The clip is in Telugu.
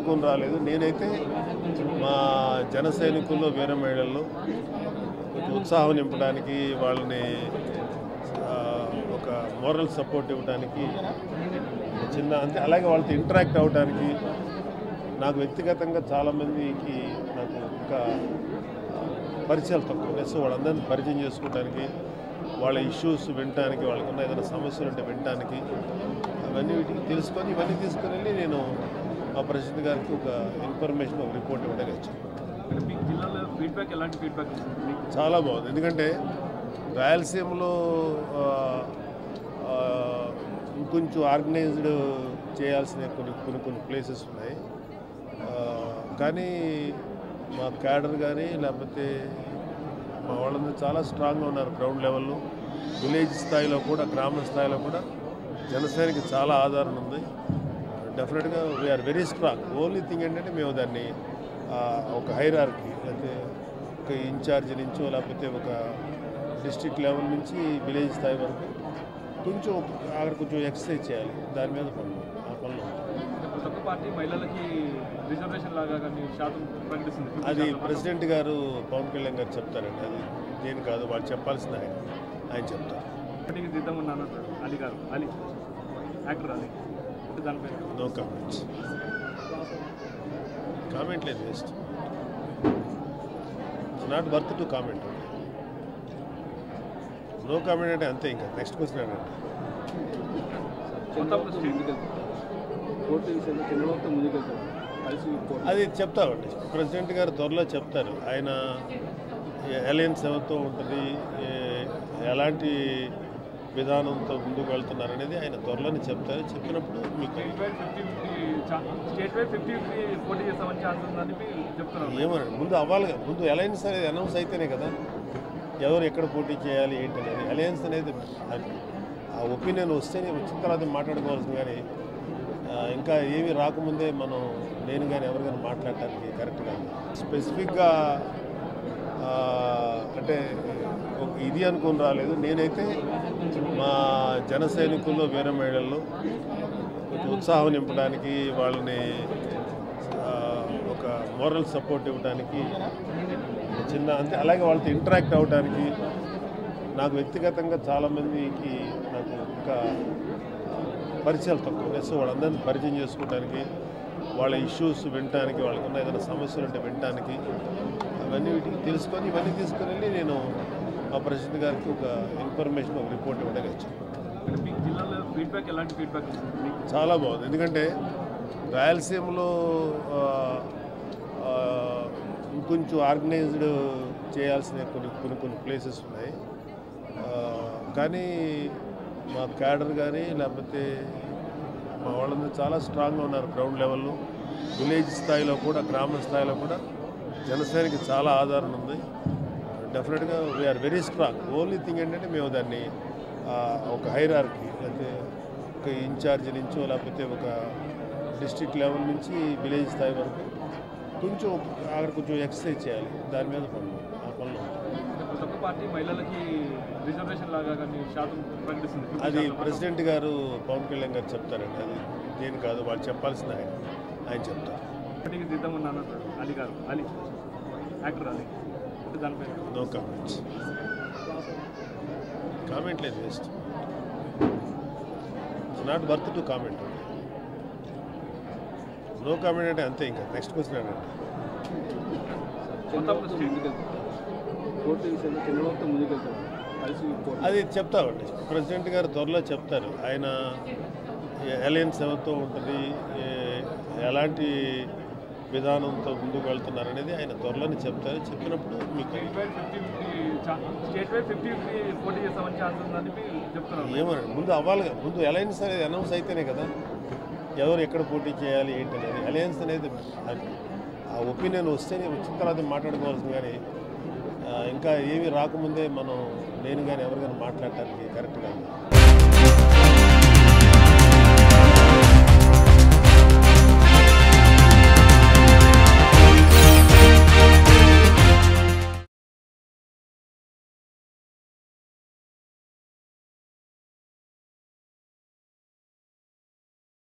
అనుకుని రాలేదు నేనైతే మా జన సైనికుల్లో వీర మహిళల్లో కొంచెం ఉత్సాహం నింపడానికి వాళ్ళని ఆ, ఒక మోరల్ సపోర్ట్ ఇవ్వడానికి చిన్న అంటే అలాగే వాళ్ళతో ఇంటరాక్ట్ అవ్వడానికి నాకు వ్యక్తిగతంగా చాలామందికి నాకు ఇంకా పరిచయాలు తక్కువ ఉన్నాయి సో వాళ్ళందరినీ పరిచయం చేసుకోవడానికి వాళ్ళ ఇష్యూస్ వినటానికి వాళ్ళకున్న ఏదైనా సమస్యలు ఉంటే వినటానికి అవన్నీ వీటికి తెలుసుకొని ఇవన్నీ తీసుకొని వెళ్ళి నేను మా ప్రెసిడెంట్ గారికి ఒక ఇన్ఫర్మేషన్ ఒక రిపోర్ట్ ఇవ్వడానికి వచ్చాను అంటే మీ జిల్లాలో ఫీడ్బ్యాక్ ఎలాంటి ఫీడ్బ్యాక్ వస్తుంది మీకు చాలా బాగుంది ఎందుకంటే రాయలసీమలో ఆ, ఆ, ఇంకొంచెం ఆర్గనైజ్డ్ చేయాల్సిన కొన్ని కొన్ని కొన్ని ప్లేసెస్ ఉన్నాయి ఆ, కానీ మా క్యాడర్ కానీ లేకపోతే మా వాళ్ళందరూ చాలా స్ట్రాంగ్గా ఉన్నారు గ్రౌండ్ లెవెల్లో విలేజ్ స్థాయిలో కూడా గ్రామ స్థాయిలో కూడా జనసేనకి చాలా ఆదరణ ఉంది డెఫినెట్గా we are very strong only thing ఏంటంటే మేము దాన్ని ఆ, ఒక హైరార్కి లేకపోతే ఒక ఇన్ఛార్జ్ నుంచో లేకపోతే ఒక డిస్ట్రిక్ట్ లెవెల్ నుంచి విలేజ్ స్థాయి వరకు కొంచెం అక్కడ కొంచెం ఎక్సర్సైజ్ చేయాలి దాని మీద పనులు ఆ పనులు ఉంటాయి. ప్రతి ఒక్క పార్టీ మహిళలకి రిజర్వేషన్ లాగా కానీ శాతం ప్రకటిస్తుంది ఫిఫ్టీ అది శాతం. ప్రెసిడెంట్ గారు పవన్ కళ్యాణ్ గారు చెప్తారండి అది నేను కాదు వాళ్ళు చెప్పాల్సిన ఆయన ఆయన చెప్తారు ఒకటికి జీతం ఉన్నాను అలీ గారు అలీ యాక్టర్ అలీ అంటే దానిపై నో కామెంట్స్ కామెంట్ లేదు waste it's not worth to comment no comment అంటే అంతే ఇంకా నెక్స్ట్ క్వశ్చన్ అనండి మొత్తం స్టేట్ కోర్టు విషయంలో చంద్రబాబుతో ముందుకెళ్తారు కలిసి కోర్టు అది చెప్తామండి ప్రెసిడెంట్ గారు త్వరలో చెప్తారు ఆయన అలయన్స్ ఎవరితో ఉంటుంది ఏ- ఎలాంటి విధానంతో ముందుకు వెళ్తున్నారు అనేది ఆయన త్వరలోనే చెప్తారు చెప్పినప్పుడు మీకు state wide fifty fifty state wide fifty fifty పోటీ చేస్తామని ఛాన్స్ ఉందని మీరు చెప్తున్నారు ఏమనండి ముందు అవ్వాలి కదా. ముందు అలయన్స్ అనేది అనౌన్స్ అయితేనే కదా ఎవరు ఎక్కడ పోటీ చేయాలి ఏంటి అనేది అలయన్స్ అనేది అది- ఆ ఒపీనియన్ వస్తేనే వచ్చిన తర్వాత మాట్లాడుకోవాల్సింది కానీ ఆ, ఇంకా ఏవి రాకముందే మనం నేను కానీ ఎవరు కానీ మాట్లాడటానికి కరెక్ట్ కాదు స్పెసిఫిక్గా ఆ, అంటే ఒక ఇది అనుకుని రాలేదు నేనైతే మా జన సైనికుల్లో వీర మహిళల్లో కొంచెం ఉత్సాహం నింపడానికి వాళ్ళని ఆ, ఒక మోరల్ సపోర్ట్ ఇవ్వడానికి చిన్న అంటే అలాగే వాళ్ళతో ఇంటరాక్ట్ అవ్వడానికి నాకు వ్యక్తిగతంగా చాలామందికి నాకు ఇంకా పరిచయాలు తక్కువ ఉన్నాయి సో వాళ్ళందరినీ పరిచయం చేసుకోవడానికి వాళ్ళ ఇష్యూస్ వినటానికి వాళ్ళకున్న ఏదైనా సమస్యలు ఉంటే వినటానికి అవన్నీ వీటికి తెలుసుకొని ఇవన్నీ తీసుకొని వెళ్ళి నేను మా ప్రెసిడెంట్ గారికి ఒక ఇన్ఫర్మేషన్ ఒక రిపోర్ట్ ఇవ్వడానికి వచ్చాను అంటే మీ జిల్లాలో ఫీడ్బ్యాక్ ఎలాంటి ఫీడ్బ్యాక్ వస్తుంది మీకు చాలా బాగుంది ఎందుకంటే రాయలసీమలో ఆ, ఆ, ఇంకొంచెం ఆర్గనైజ్డ్ చేయాల్సిన కొన్ని కొన్ని కొన్ని ప్లేసెస్ ఉన్నాయి ఆ, కానీ మా క్యాడర్ కానీ లేకపోతే మా వాళ్ళందరూ చాలా స్ట్రాంగ్గా ఉన్నారు గ్రౌండ్ లెవెల్లో విలేజ్ స్థాయిలో కూడా గ్రామ స్థాయిలో కూడా జనసేనకి చాలా ఆదరణ ఉంది డెఫినెట్గా we are very strong only thing ఏంటంటే మేము దాన్ని ఆ, ఒక హైరార్కి లేకపోతే ఒక ఇన్ఛార్జ్ నుంచో లేకపోతే ఒక డిస్ట్రిక్ట్ లెవెల్ నుంచి విలేజ్ స్థాయి వరకు కొంచెం అక్కడ కొంచెం ఎక్సర్సైజ్ చేయాలి దాని మీద పనులు ఆ పనులు ఉంటాయి. ప్రతి ఒక్క పార్టీ మహిళలకి రిజర్వేషన్ లాగా కానీ శాతం ప్రకటిస్తుంది ఫిఫ్టీ అది శాతం. ప్రెసిడెంట్ గారు పవన్ కళ్యాణ్ గారు చెప్తారండి అది నేను కాదు వాళ్ళు చెప్పాల్సిన ఆయన ఆయన చెప్తారు ఒకటికి జీతం ఉన్నాను అలీ గారు అలీ యాక్టర్ అలీ అంటే దానిపై నో కామెంట్స్ కామెంట్ లేదు waste it's not worth to comment no comment అంటే అంతే ఇంకా నెక్స్ట్ క్వశ్చన్ అనండి చంద్రబాబుతో ముందుకెళ్తారు కోర్టు విషయంలో చంద్రబాబుతో ముందుకెళ్తారు కలిసి కోర్టు అది చెప్తామండి ప్రెసిడెంట్ గారు త్వరలో చెప్తారు ఆయన అలయన్స్ ఎవరితో ఉంటుంది ఏ- ఎలాంటి విధానంతో ముందుకు వెళ్తున్నారు అనేది ఆయన త్వరలోనే చెప్తారు చెప్పినప్పుడు మీకు state wide fifty fifty state wide fifty fifty పోటీ చేస్తామని ఛాన్స్ ఉందని మీరు చెప్తున్నారు ఏమనండి ముందు అవ్వాలి కదా. ముందు అలయన్స్ అనేది అనౌన్స్ అయితేనే కదా ఎవరు ఎక్కడ పోటీ చేయాలి ఏంటి అనేది అలయన్స్ అనేది అది ఆ ఒపీనియన్ వస్తేనే వచ్చిన తర్వాత మాట్లాడుకోవాల్సింది కానీ ఆ, ఇంకా ఏవి రాకముందే మనం నేను కానీ ఎవరు కానీ మాట్లాడటానికి కరెక్ట్ కాదు